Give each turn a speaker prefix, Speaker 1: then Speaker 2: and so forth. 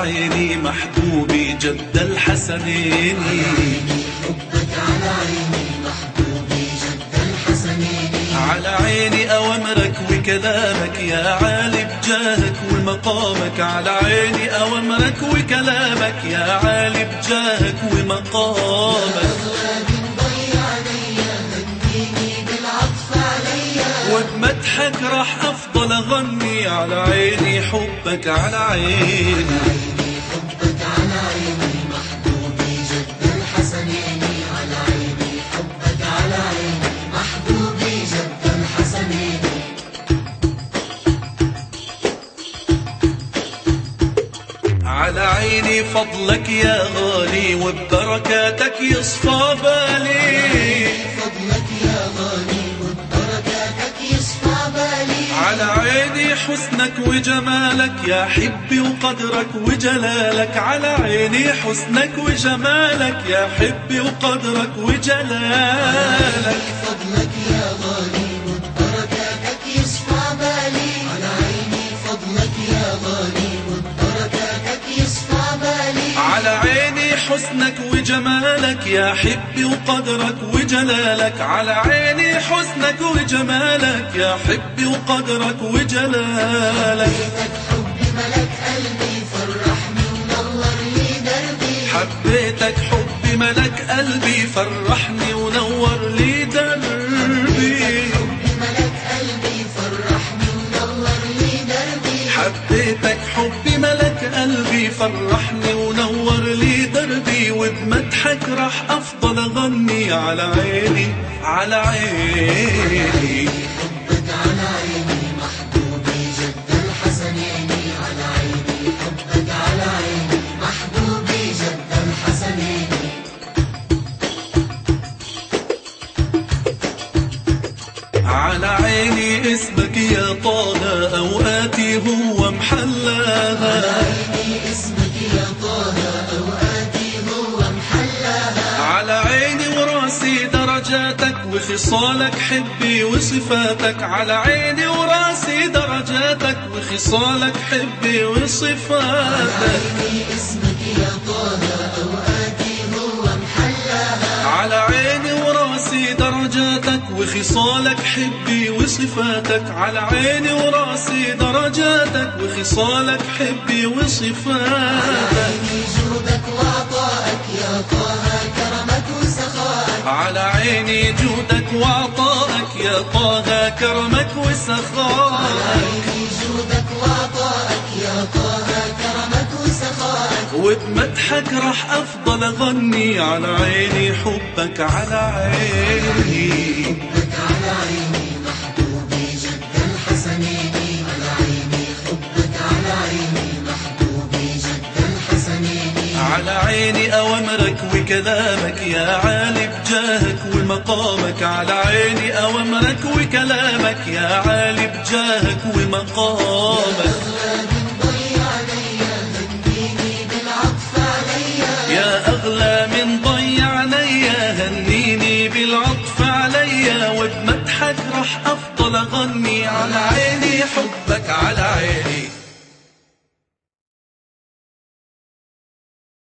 Speaker 1: عيني محبوبي جد الحسنين
Speaker 2: حبك على عيني محبوبي جد الحسنين
Speaker 1: على عيني أوامرك وكلامك يا عالي بجاهك ومقامك على عيني أوامرك وكلامك يا عالي بجاهك ومقامك
Speaker 2: ضيع عليا هديني بالعطف عليا
Speaker 1: وبمدحك راح أفضل أغني على عيني حبك على عيني
Speaker 2: حبك على عيني محبوبي جد الحسنين على عيني حبك على عيني محبوبي جد الحسنين
Speaker 1: على عيني فضلك يا غالي وببركاتك يصفى بالي
Speaker 2: فضلك يا غالي وبركاتك يصفى بالي
Speaker 1: على عيني حسنك وجمالك يا حبي وقدرك وجلالك على عيني حسنك وجمالك يا حبي وقدرك وجلالك
Speaker 2: فضلك يا غالي وبركاتك يصفى بالي على عيني فضلك يا غالي وبركاتك يصفى بالي
Speaker 1: على عيني حسنك وجمالك يا حبي وقدرك وجلالك على عيني حسنك وجمالك يا حبي وقدرك وجلالك
Speaker 2: حبك حب ملك قلبي فرحني ونور لي دربي
Speaker 1: حبيتك حبي ملك قلبي فرحني ونور لي دربي
Speaker 2: حبك حب ملك قلبي فرحني ونور لي دربي
Speaker 1: حبيتك حبي فرحني ونور لي دربي وبمدحك راح افضل اغني على عيني على عيني
Speaker 2: حبك على عيني محبوبي جد الحسنين على عيني حبك على عيني محبوبي جد الحسنين
Speaker 1: على عيني اسمك يا طه اوقاتي هو محلاها
Speaker 2: عيني اسمك يا طه أوقاتي هو محلاها
Speaker 1: على عيني وراسي درجاتك وخصالك حبي وصفاتك على عيني وراسي درجاتك وخصالك حبي وصفاتك
Speaker 2: عيني اسمك يا طه أوقاتي هو محلاها
Speaker 1: على عيني وراسي درجاتك وخصالك حبي وصفاتك على عيني وراسي درجاتك وخصالك حبي وصفاتك
Speaker 2: عيني جودك وعطائك يا طه كرمك وسخائك
Speaker 1: على عيني جودك وعطائك يا طه كرمك وسخائك
Speaker 2: عيني جودك وعطائك يا طه كرمك وسخائك
Speaker 1: وبمدحك راح افضل اغني على عيني حبك على عيني
Speaker 2: حبك على عيني محبوبي جد الحسنين على عيني حبك على عيني محبوبي جد الحسنين
Speaker 1: على عيني أوامرك وكلامك يا عالي بجاهك ومقامك على عيني أوامرك وكلامك يا عالي بجاهك ومقامك
Speaker 2: ضيع عليا هديني بالعطف عليا
Speaker 1: يا أغلى من ضيع عليا هنيني بالعطف عليا وبمدحك راح أفضل أغني على عيني حبك على عيني